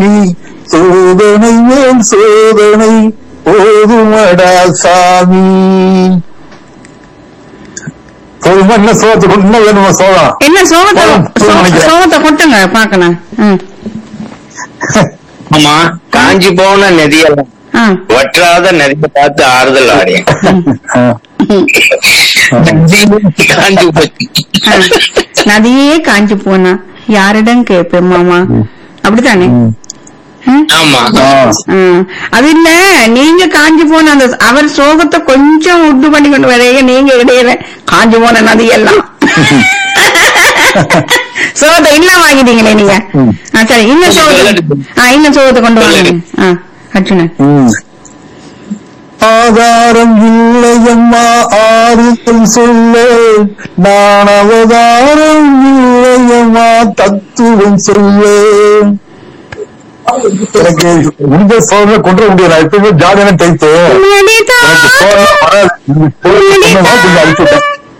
சோதனை மேல் சோதனை போதுமடா சாமி போதுமா என்ன சோகத்தை கொண்டு என்ன வேணுமா சோகம் என்ன சோகத்தை போதும், போதும் சோ- நினைக்கிறேன். சோகத்தை கொட்டுங்க பாக்கலாம் ம் ஆமா காஞ்சி போன நதியெல்லாம் ஆ வற்றாத நதியை பார்த்து ஆறுதல் ஆடியேன் காஞ்சி போச்சு ஆ. நதியே காஞ்சி போனா யாரிடம் கேட்பேன் மாமா அப்படித்தானே ம்? ஆமா ஆ. ஆ. அது இல்ல நீங்க காஞ்சி போன அந்த அவர் சோகத்தை கொஞ்சம் உண்டு பண்ணி கொண்டு வரைய நீங்க இடையில காஞ்சி போன நதி எல்லாம் சோகத்தை இல்லாம ஆகிட்டீங்களே நீங்க ம். ஆ, சரி இன்னும் சோகத்தை ஆ, இன்னும் சோகத்தை கொண்டு வாங்க ஆ அர்ஜுனன் ம். ஆதாரம் இல்லையம்மா ஆறுதல் சொல்ல நான் அவதாரம் இல்லையம்மா தத்துவம் சொல்ல எனக்கு முடிஞ்ச சோதனை கொண்டு வர முடியாது நான் எப்பவுமே ஜாலியான டைப்பு எனக்கு சோதனை வராது. இந்த சோதனை கொஞ்சம் அடிச்சு விட்டேன்